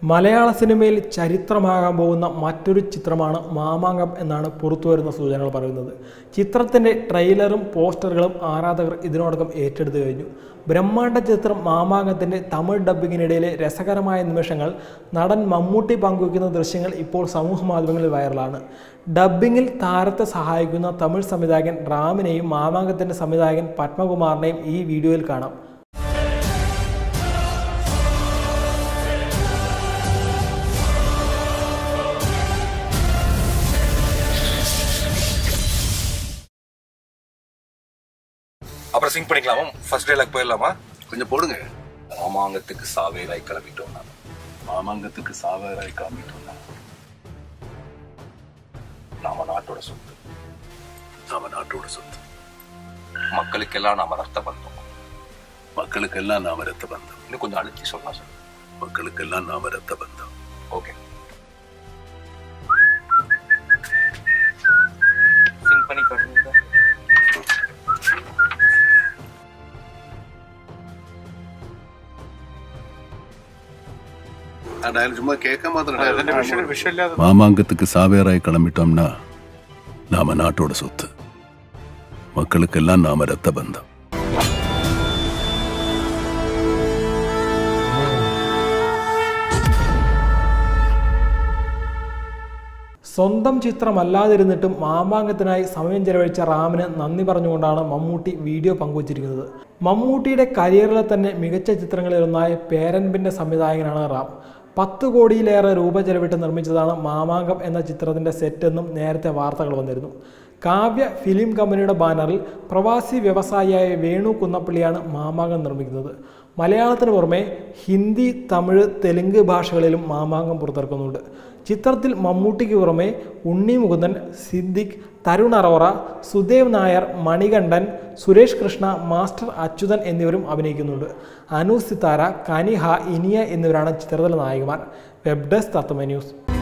മലയാള സിനിമയിൽ ചരിത്രമാകാൻ പോകുന്ന മറ്റൊരു ചിത്രമാണ് മാമാങ്കം എന്നാണ് പുറത്തുവരുന്ന സൂചനകൾ പറയുന്നത് ചിത്രത്തിൻ്റെ ട്രെയിലറും പോസ്റ്ററുകളും ആരാധകർ ഇതിനോടകം ഏറ്റെടുത്തു കഴിഞ്ഞു ബ്രഹ്മാണ്ഡ ചിത്രം മാമാങ്കത്തിൻ്റെ തമിഴ് ഡബ്ബിങ്ങിനിടയിലെ രസകരമായ നിമിഷങ്ങൾ നടൻ മമ്മൂട്ടി പങ്കുവയ്ക്കുന്ന ദൃശ്യങ്ങൾ ഇപ്പോൾ സമൂഹ മാധ്യമങ്ങളിൽ വൈറലാണ് ഡബ്ബിങ്ങിൽ താരത്തെ സഹായിക്കുന്ന തമിഴ് സംവിധായകൻ റാമിനെയും മാമാങ്കത്തിൻ്റെ സംവിധായകൻ പത്മകുമാറിനെയും ഈ വീഡിയോയിൽ കാണാം அப்புறம் சிங்க் பண்ணிக்கலாமா ஃபர்ஸ்ட் டேலாக் போயிடலாமா கொஞ்சம் போடுங்க மாமாங்கத்துக்கு சாவேராய் கிளம்பிட்டோம் நான் மாமாங்கத்துக்கு சாவராய் காமிட்டோம் நாம நாட்டோட சொத்து நாம நாட்டோட சொத்து மக்களுக்கெல்லாம் நாம ரத்த பந்தம் மக்களுக்கெல்லாம் நாம ரத்த பந்தம் இன்னும் கொஞ்சம் அழுத்தி சொல்லலாம் சார் மக்களுக்கெல்லாம் நாம ரத்த பந்தம் ஓகே சிங்க் பண்ணி காட்டுங்க சும்மா கேட்க மாத்திரம் மாமாங்கத்துக்கு சாவேராய் கிளம்பிட்டோம்னா நாம நாட்டோட சொத்து மக்களுக்கெல்லாம் நாம ரத்த பந்தம் സ്വന്തം ചിത്രമല്ലാതിരുന്നിട്ടും മാമാങ്കത്തിനായി സമയം ചെലവഴിച്ച റാമിന് നന്ദി പറഞ്ഞുകൊണ്ടാണ് മമ്മൂട്ടി വീഡിയോ പങ്കുവച്ചിരിക്കുന്നത് മമ്മൂട്ടിയുടെ കരിയറിലെ തന്നെ മികച്ച ചിത്രങ്ങളിലൊന്നായ പേരൻപിൻ്റെ സംവിധായകനാണ് റാം പത്ത് കോടിയിലേറെ രൂപ ചെലവിട്ട് നിർമ്മിച്ചതാണ് മാമാങ്കം എന്ന ചിത്രത്തിൻ്റെ സെറ്റെന്നും നേരത്തെ വാർത്തകൾ വന്നിരുന്നു കാവ്യ ഫിലിം കമ്പനിയുടെ ബാനറിൽ പ്രവാസി വ്യവസായിയായ വേണു കുന്നപ്പള്ളിയാണ് മാമാങ്കം നിർമ്മിക്കുന്നത് മലയാളത്തിന് പുറമെ ഹിന്ദി തമിഴ് തെലുങ്ക് ഭാഷകളിലും മാമാങ്കം പുറത്തിറക്കുന്നുണ്ട് ചിത്രത്തിൽ മമ്മൂട്ടിക്ക് പുറമെ ഉണ്ണി മുകുന്ദൻ സിദ്ദിഖ് തരുൺ അറോറ സുദേവ് നായർ മണികണ്ഠൻ സുരേഷ് കൃഷ്ണ മാസ്റ്റർ അച്യുതൻ എന്നിവരും അഭിനയിക്കുന്നുണ്ട് അനു സിത്താര കനിഹ ഇനിയ എന്നിവരാണ് ചിത്രത്തിലെ നായകന്മാർ വെബ് ഡെസ്ക് തത്വമ ന്യൂസ്